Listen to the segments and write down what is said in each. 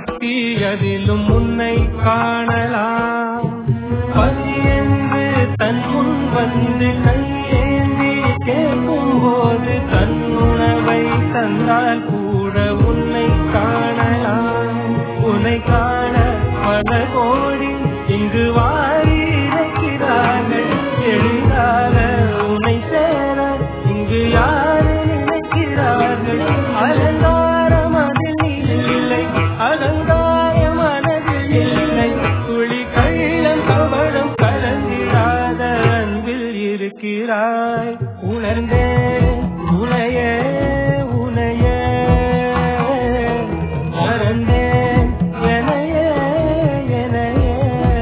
பக்தி அதிலும் உன்னை காணலாம் பசி என்று தன் முன் வந்து கையேந்தி கேட்கும் போது தன் உணவை தந்தால் கூட உன்னை காணலாம் உன்னை காண பல கோடி இங்கு வாரி இருக்கிறார்கள் எளிதாக உன்னை சேர இங்கு யாரு நினைக்கிறார்கள் அலங்காரம் அதில் இல்லை அலங்காரம் மனதில் இல்லை துளி கள்ளம் கவடம் கலந்திடாத அன்பில் இருக்கிறாய் உணர்ந்தேன் உனையே உனையே மறந்தேன் எனையே எனையே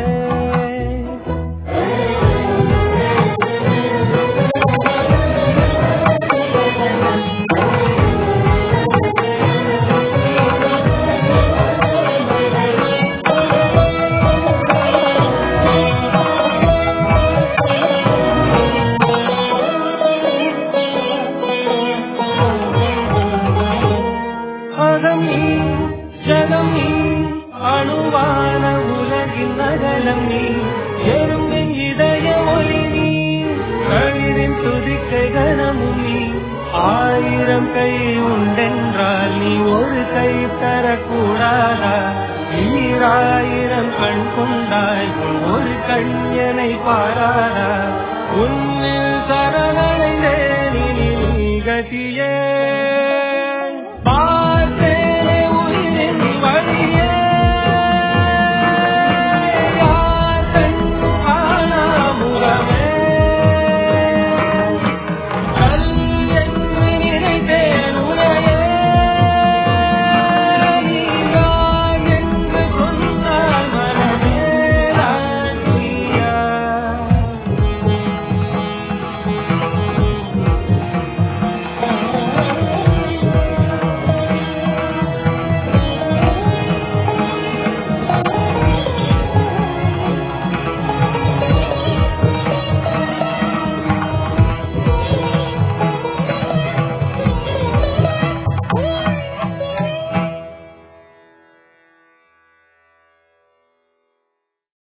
அகம் நீ ஜகம் நீ அணுவான உலகின் நகலம் நீ எறும்பின் இதய ஒளி நீ கழிவின் துதிக்கை கணமும் நீ ஆயிரம் கை உண்டென்றால் நீ ஒரு கை தரக்கூடாதா ஈராயிரம் கண் கொண்டாய் ஒரு கண்யனை பாராதா